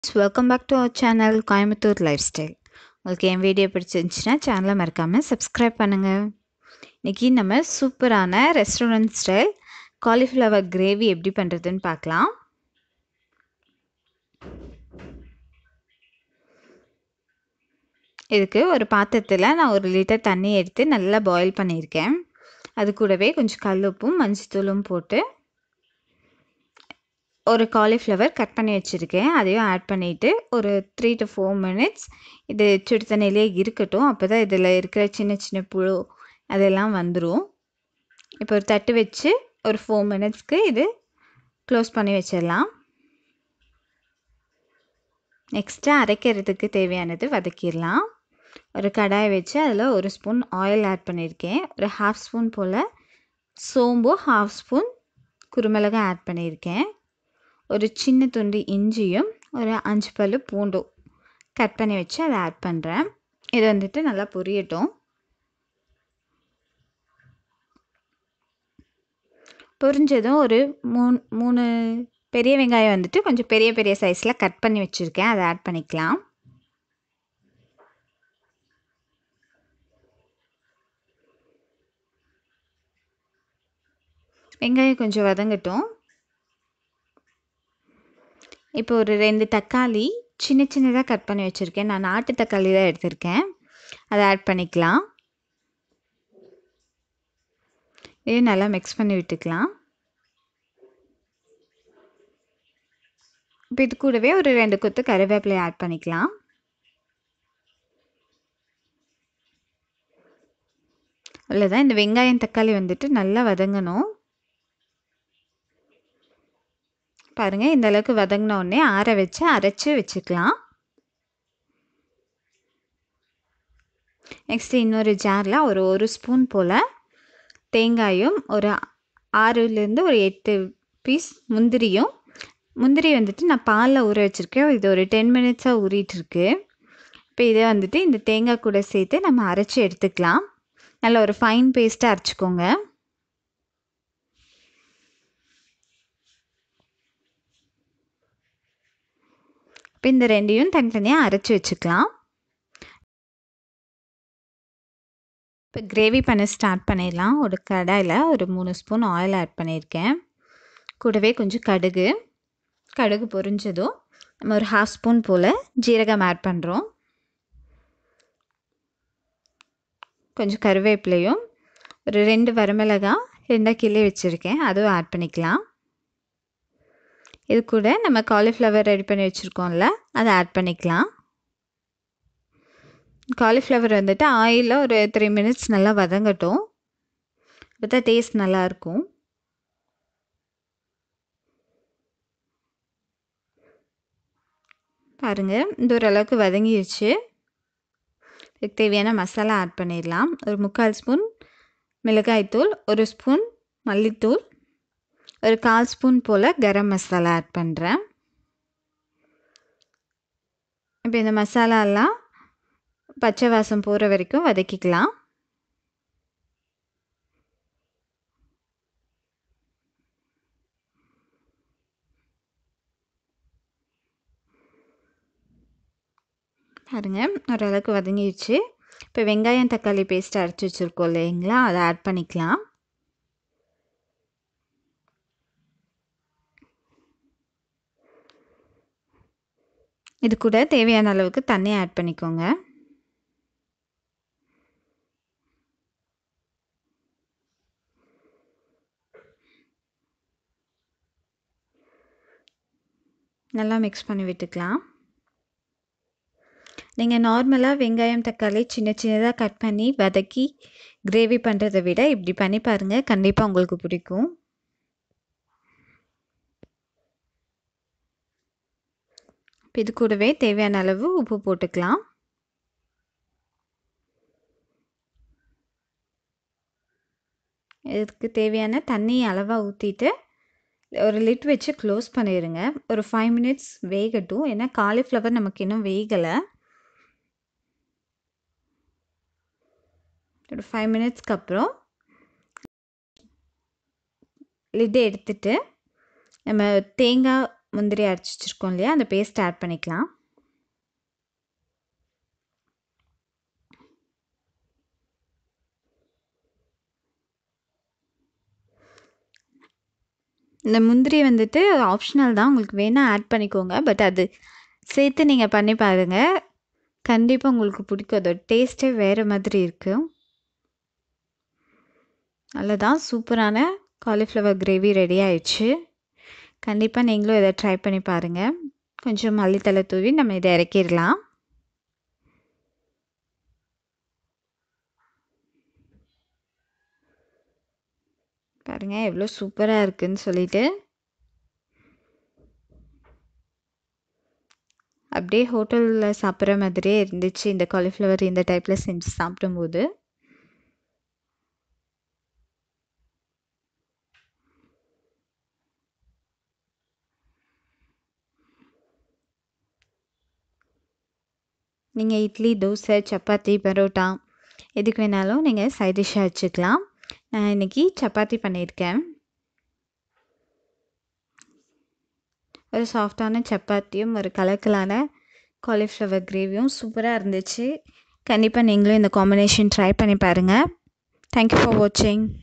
welcome back to our channel Coimbatore lifestyle உங்களுக்கு என் video பிடிச்சிருந்துச்சுன்னா சேனலை மறக்காமல் சப்ஸ்கிரைப் பண்ணுங்கள் இன்றைக்கி நம்ம சூப்பரான ரெஸ்டாரண்ட் ஸ்டைல் காலிஃப்ளவர் கிரேவி எப்படி பண்ணுறதுன்னு பார்க்கலாம் இதுக்கு ஒரு பாத்திரத்தில் நான் ஒரு லிட்டர் தண்ணி எடுத்து நல்லா பாயில் பண்ணியிருக்கேன் அது கூடவே கொஞ்சம் கல்லுப்பும் மஞ்சத்தூளும் போட்டு ஒரு காலிஃப்ளவர் கட் பண்ணி வச்சுருக்கேன் அதையும் ஆட் பண்ணிவிட்டு ஒரு த்ரீ டு ஃபோர் மினிட்ஸ் இது சுடு தண்ணியிலே இருக்கட்டும் அப்போ தான் இதில் இருக்கிற சின்ன சின்ன புழு அதெல்லாம் வந்துடும் இப்போ ஒரு தட்டு வச்சு ஒரு ஃபோர் மினிட்ஸ்க்கு இது க்ளோஸ் பண்ணி வச்சிடலாம் நெக்ஸ்ட்டு அரைக்கிறதுக்கு தேவையானது வதக்கிடலாம் ஒரு கடாய் வச்சு அதில் ஒரு ஸ்பூன் ஆயில் ஆட் பண்ணியிருக்கேன் ஒரு ஹாஃப் ஸ்பூன் போல் சோம்பு ஹாஃப் ஸ்பூன் குருமிளகு ஆட் பண்ணியிருக்கேன் ஒரு சின்ன துண்டு இஞ்சியும் ஒரு அஞ்சு பல் பூண்டும் கட் பண்ணி வச்சு அதை ஆட் பண்ணுறேன் இது வந்துட்டு நல்லா பொரியட்டும் பொரிஞ்சதும் ஒரு மூணு மூணு பெரிய வெங்காயம் வந்துட்டு கொஞ்சம் பெரிய பெரிய சைஸில் கட் பண்ணி வச்சுருக்கேன் அதை ஆட் பண்ணிக்கலாம் வெங்காயம் கொஞ்சம் வதங்கட்டும் இப்போ ஒரு ரெண்டு தக்காளி சின்ன சின்னதாக கட் பண்ணி வச்சுருக்கேன் நான் நாட்டு தக்காளி தான் எடுத்திருக்கேன் அதை ஆட் பண்ணிக்கலாம் இதையும் நல்லா மிக்ஸ் பண்ணி விட்டுக்கலாம் இப்போ இது கூடவே ஒரு ரெண்டு கொத்து கருவேப்பிலை ஆட் பண்ணிக்கலாம் அவ்வளோதான் இந்த வெங்காயம் தக்காளி வந்துட்டு நல்லா வதங்கணும் பாருங்கள் இந்த அளவுக்கு வதங்கின உடனே ஆற வச்சு அரைச்சி வச்சுக்கலாம் நெக்ஸ்ட்டு இன்னொரு ஜாரில் ஒரு ஒரு ஸ்பூன் போல் தேங்காயும் ஒரு ஆறுலேருந்து ஒரு எட்டு பீஸ் முந்திரியும் முந்திரி வந்துட்டு நான் பாலில் ஊற வச்சுருக்கேன் இது ஒரு டென் மினிட்ஸாக ஊறிட்டுருக்கு இப்போ இதை வந்துட்டு இந்த தேங்காய் கூட சேர்த்து நம்ம அரைச்சி எடுத்துக்கலாம் நல்ல ஒரு ஃபைன் பேஸ்ட்டாக அரைச்சிக்கோங்க இப்போ இந்த ரெண்டையும் தனித்தனியாக அரைச்சி வச்சுக்கலாம் இப்போ கிரேவி பண்ண ஸ்டார்ட் பண்ணிடலாம் ஒரு கடாயில் ஒரு மூணு ஸ்பூன் ஆயில் ஆட் பண்ணியிருக்கேன் கூடவே கொஞ்சம் கடுகு கடுகு பொரிஞ்சதும் நம்ம ஒரு ஹாஃப் ஸ்பூன் போல் ஜீரகம் ஆட் பண்ணுறோம் கொஞ்சம் கருவேப்பிலையும் ஒரு ரெண்டு வரமிளகாய் ரெண்டாக கிள்ளி வச்சுருக்கேன் அதுவும் ஆட் பண்ணிக்கலாம் இது கூட நம்ம காலிஃப்ளவர் ரெடி பண்ணி வச்சுருக்கோம்ல அதை ஆட் பண்ணிக்கலாம் காலிஃப்ளவர் வந்துட்டு ஆயிலில் ஒரு த்ரீ மினிட்ஸ் நல்லா வதங்கட்டும் அப்போ தான் டேஸ்ட் நல்லாயிருக்கும் பாருங்கள் இந்த ஓரளவுக்கு வதங்கிடுச்சு இதுக்கு தேவையான மசாலா ஆட் பண்ணிடலாம் ஒரு முக்கால் ஸ்பூன் மிளகாய்த்தூள் ஒரு ஸ்பூன் மல்லித்தூள் ஒரு கால் ஸ்பூன் போல் கரம் மசாலா ஆட் பண்ணுறேன் இப்போ இந்த மசாலாலாம் பச்சை வாசம் போகிற வரைக்கும் வதக்கிக்கலாம் பாருங்க ஓரளவுக்கு வதங்கிடுச்சு இப்போ வெங்காயம் தக்காளி பேஸ்ட் அரைச்சி வச்சுருக்கோம் இல்லைங்களா அதை ஆட் பண்ணிக்கலாம் இது கூட தேவையான அளவுக்கு தண்ணி ஆட் பண்ணிக்கோங்க நல்லா மிக்ஸ் பண்ணி விட்டுக்கலாம் நீங்கள் நார்மலாக வெங்காயம் தக்காளி சின்ன சின்னதாக கட் பண்ணி வதக்கி கிரேவி பண்ணுறதை விட இப்படி பண்ணி பாருங்கள் கண்டிப்பாக உங்களுக்கு பிடிக்கும் இது கூடவே தேவையான அளவு உப்பு போட்டுக்கலாம் இதுக்கு தேவையான தண்ணி அளவாக ஊற்றிட்டு ஒரு லிட் வச்சு க்ளோஸ் பண்ணிடுங்க ஒரு ஃபைவ் மினிட்ஸ் வேகட்டும் ஏன்னா காலிஃப்ளவர் நமக்கு இன்னும் வேகலை ஒரு ஃபைவ் மினிட்ஸ்க்கு அப்புறம் லிட்டை எடுத்துட்டு நம்ம தேங்காய் முந்திரி அரைச்சி வச்சுருக்கோம் இல்லையா அந்த பேஸ்ட் ஆட் பண்ணிக்கலாம் இந்த முந்திரி வந்துட்டு ஆப்ஷனல் தான் உங்களுக்கு வேணால் ஆட் பண்ணிக்கோங்க பட் அது சேர்த்து நீங்கள் பண்ணி பாருங்கள் கண்டிப்பாக உங்களுக்கு பிடிக்கும் அதோட டேஸ்ட்டே வேறு மாதிரி இருக்கும் அவ்வளோதான் சூப்பரான காலிஃப்ளவர் கிரேவி ரெடி ஆயிடுச்சு கண்டிப்பாக நீங்களும் இதை ட்ரை பண்ணி பாருங்கள் கொஞ்சம் மல்லித்தலை தூவி நம்ம இதை இறக்கிடலாம் பாருங்கள் எவ்வளோ சூப்பராக இருக்குன்னு சொல்லிட்டு அப்படியே ஹோட்டலில் சாப்பிட்ற மாதிரியே இருந்துச்சு இந்த காலிஃப்ளவர் இந்த டைப்பில் செஞ்சு சாப்பிடும்போது நீங்கள் இட்லி தோசை சப்பாத்தி பரோட்டா எதுக்கு வேணாலும் நீங்கள் சைட் டிஷ்ஷாக வச்சுக்கலாம் நான் இன்றைக்கி சப்பாத்தி பண்ணியிருக்கேன் ஒரு சாஃப்டான சப்பாத்தியும் ஒரு கலக்கலான காலிஃப்ளவர் கிரேவியும் சூப்பராக இருந்துச்சு கண்டிப்பாக நீங்களும் இந்த காம்பினேஷன் ட்ரை பண்ணி பாருங்கள் தேங்க்யூ ஃபார் வாட்சிங்